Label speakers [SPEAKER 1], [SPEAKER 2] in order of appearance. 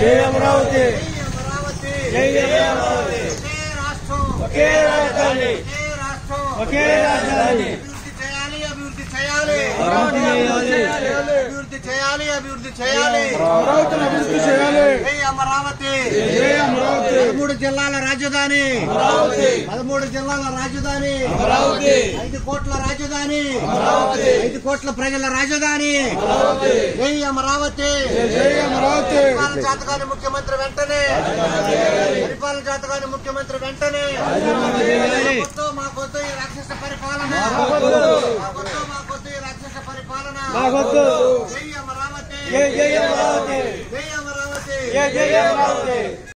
[SPEAKER 1] జై అమరావతి
[SPEAKER 2] జై అమరావతి
[SPEAKER 1] జై అమరావతి
[SPEAKER 2] ఒకే రాష్ట్రం
[SPEAKER 1] ఒకే రాజధాని
[SPEAKER 2] ఒకే రాష్ట్రం
[SPEAKER 1] ఒకే రాజధాని
[SPEAKER 2] అభివృద్ధి చేయాలి అభివృద్ధి చేయాలి
[SPEAKER 1] అమరావతి చేయాలి.
[SPEAKER 2] అభివృద్ధి చేయాలి అభివృద్ధి చేయాలి
[SPEAKER 1] అమరావతిని అభివృద్ధి చేయాలి
[SPEAKER 2] జై అమరావతి
[SPEAKER 1] జై అమరావతి
[SPEAKER 2] పదమూడు జిల్లాల రాజధాని
[SPEAKER 1] అమరావతి
[SPEAKER 2] పదమూడు జిల్లాల రాజధాని
[SPEAKER 1] అమరావతి
[SPEAKER 2] ఐదు కోట్ల రాజధాని
[SPEAKER 1] అమరావతి
[SPEAKER 2] ఐదు కోట్ల ప్రజల రాజధాని
[SPEAKER 1] అమరావతి
[SPEAKER 2] జై అమరావతి
[SPEAKER 1] జై అమరావతి
[SPEAKER 2] పరిపాలన జాతకాన్ని ముఖ్యమంత్రి వెంటనే పరిపాలన జాతకాన్ని ముఖ్యమంత్రి వెంటనే మాకొద్దు, మాకొద్దు ఈ రాక్షస పరిపాలన
[SPEAKER 1] మాకొద్దు.
[SPEAKER 2] మాకొద్దు, మాకొద్దు ఈ రాక్షస పరిపాలన
[SPEAKER 1] మాకొద్దు.
[SPEAKER 2] జై అమరావతి
[SPEAKER 1] జై జై అమరావతి
[SPEAKER 2] జై అమరావతి
[SPEAKER 1] జై జై అమరావతి